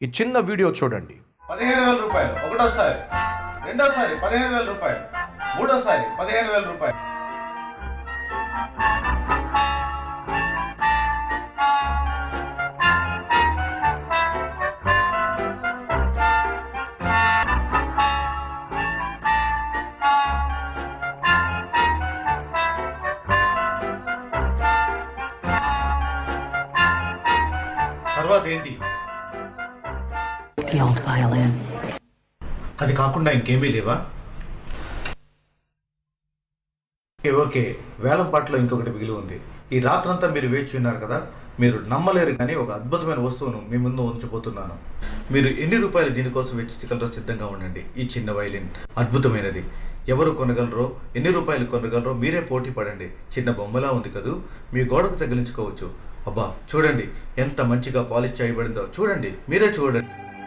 ఈ చిన్న వీడియో చూడండి పదిహేను వేల రూపాయలు ఒకటోసారి రెండోసారి పదిహేను వేల రూపాయలు మూడోసారి పదిహేను వేల రూపాయలు తర్వాత ఏంటి The old violin. అది కాకుండా ఇంకేమీ లేవా ఓకే, ఓకే వేలం పాటలో ఇంకొకటి మిగిలి ఉంది ఈ రాత్రంతా మీరు వేచి ఉన్నారు కదా మీరు నమ్మలేరు కానీ ఒక అద్భుతమైన వస్తువును మీ ముందు ఉంచబోతున్నాను మీరు ఎన్ని రూపాయలు దీనికోసం వెచ్చించగలరో సిద్ధంగా ఉండండి ఈ చిన్న వైలిన్ అద్భుతమైనది ఎవరు కొనగలరో ఎన్ని రూపాయలు కొనగలరో మీరే పోటీ పడండి చిన్న బొమ్మలా ఉంది కదూ మీ గోడకు తగిలించుకోవచ్చు అబ్బా చూడండి ఎంత మంచిగా పాలిష్ చేయబడిందో చూడండి మీరే చూడండి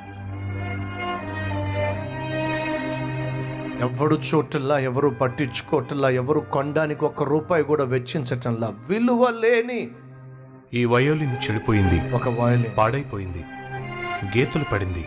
ఎవడు చోటులా ఎవరు పట్టించుకోవట్లా ఎవరు కొనడానికి ఒక్క రూపాయి కూడా వెచ్చించటంలా విలువ లేని ఈ వయోలిన్ చెడిపోయింది ఒక వాయిలిన్ పాడైపోయింది గీతలు పడింది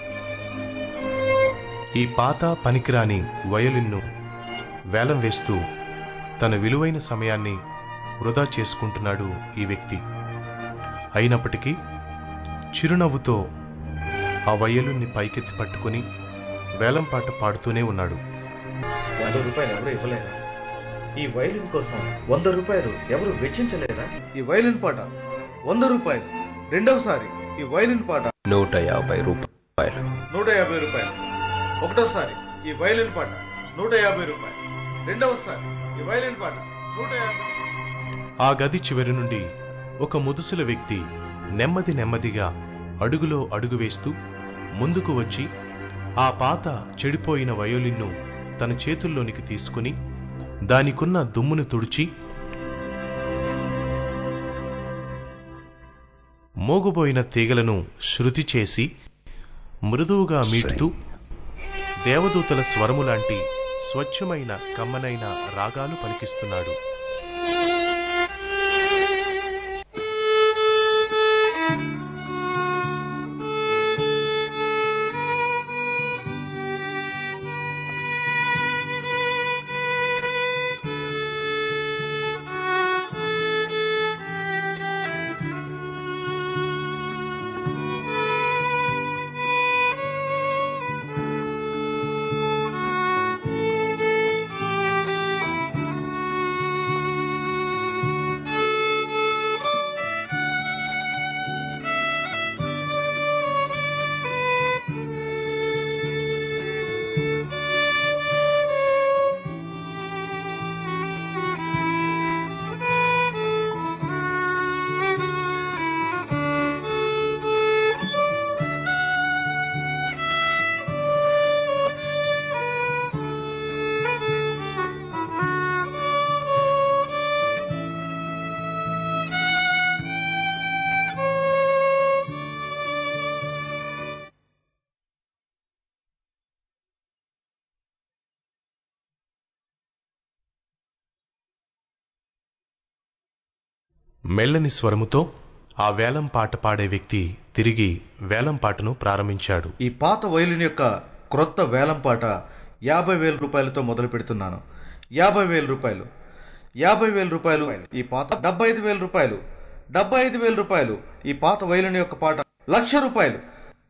ఈ పాత పనికిరాని వయోలిన్ను వేలం వేస్తూ తన విలువైన సమయాన్ని వృధా చేసుకుంటున్నాడు ఈ వ్యక్తి అయినప్పటికీ చిరునవ్వుతో ఆ వయోలిన్ని పైకెత్తి పట్టుకుని వేలం పాట పాడుతూనే ఉన్నాడు వంద రూపాయలు ఎవరు ఇవ్వలేరా ఈ వైలిన్ కోసం వంద రూపాయలు ఎవరు వెచ్చించలేరా ఈ వైలిన్ పాట వంద రూపాయలు రెండవసారి ఈ వైలిన్ పాట నూట యాభై రూపాయలు నూట యాభై రూపాయలు ఒకటోసారి ఈ వైలిన్ పాట నూట యాభై రూపాయలు రెండవసారి ఈ వైలిన్ పాట నూట యాభై ఆ గది చివరి నుండి ఒక ముదుసుల వ్యక్తి నెమ్మది నెమ్మదిగా అడుగులో అడుగు వేస్తూ ముందుకు వచ్చి ఆ పాత చెడిపోయిన వయోలిన్ను తన చేతుల్లోనికి తీసుకుని దానికున్న దుమ్మును తుడిచి మోగుబోయిన తీగలను శృతి చేసి మృదువుగా మీటుతూ దేవదూతల స్వరము లాంటి స్వచ్ఛమైన కమ్మనైన రాగాలు పలికిస్తున్నాడు మెల్లని స్వరముతో ఆ వేలం పాట పాడే వ్యక్తి తిరిగి వేలం పాటను ప్రారంభించాడు ఈ పాత వైలిన్ యొక్క క్రొత్త వేలం పాట యాభై వేల రూపాయలతో మొదలు పెడుతున్నాను యాభై వేల రూపాయలు యాభై వేల రూపాయలు ఈ పాత డెబ్బై ఐదు వేల రూపాయలు డెబ్బై ఐదు వేల రూపాయలు ఈ పాత వైలిన్ యొక్క పాట లక్ష రూపాయలు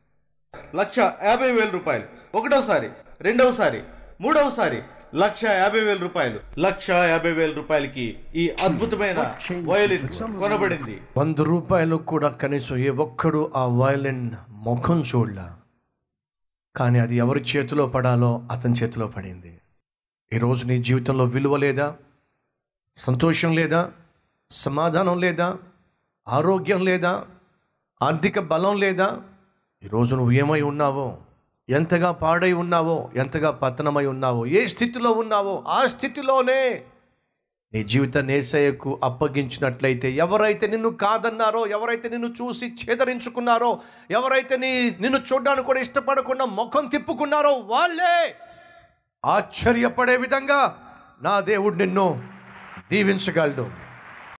లక్ష యాభై వేల రూపాయలు ఒకటోసారి రెండవసారి మూడవసారి లక్ష యాభై వేల రూపాయలు లక్ష యాభై వేల రూపాయలకి ఈ అద్భుతమైన వయలిన్ కొనబడింది వంద రూపాయలు కూడా కనీసం ఏ ఒక్కడు ఆ వయలిన్ ముఖం చూడలా కానీ అది ఎవరి చేతిలో పడాలో అతని చేతిలో పడింది ఈరోజు నీ జీవితంలో విలువ లేదా సంతోషం లేదా సమాధానం లేదా ఆరోగ్యం లేదా ఆర్థిక బలం లేదా ఈరోజు నువ్వు ఏమై ఉన్నావో ఎంతగా పాడై ఉన్నావో ఎంతగా పతనమై ఉన్నావో ఏ స్థితిలో ఉన్నావో ఆ స్థితిలోనే నీ జీవితాన్ని ఏసయ్యకు అప్పగించినట్లయితే ఎవరైతే నిన్ను కాదన్నారో ఎవరైతే నిన్ను చూసి ఛేదరించుకున్నారో ఎవరైతే నీ నిన్ను చూడడానికి కూడా ఇష్టపడకుండా ముఖం తిప్పుకున్నారో వాళ్ళే ఆశ్చర్యపడే విధంగా నా దేవుడు నిన్ను దీవించగలడు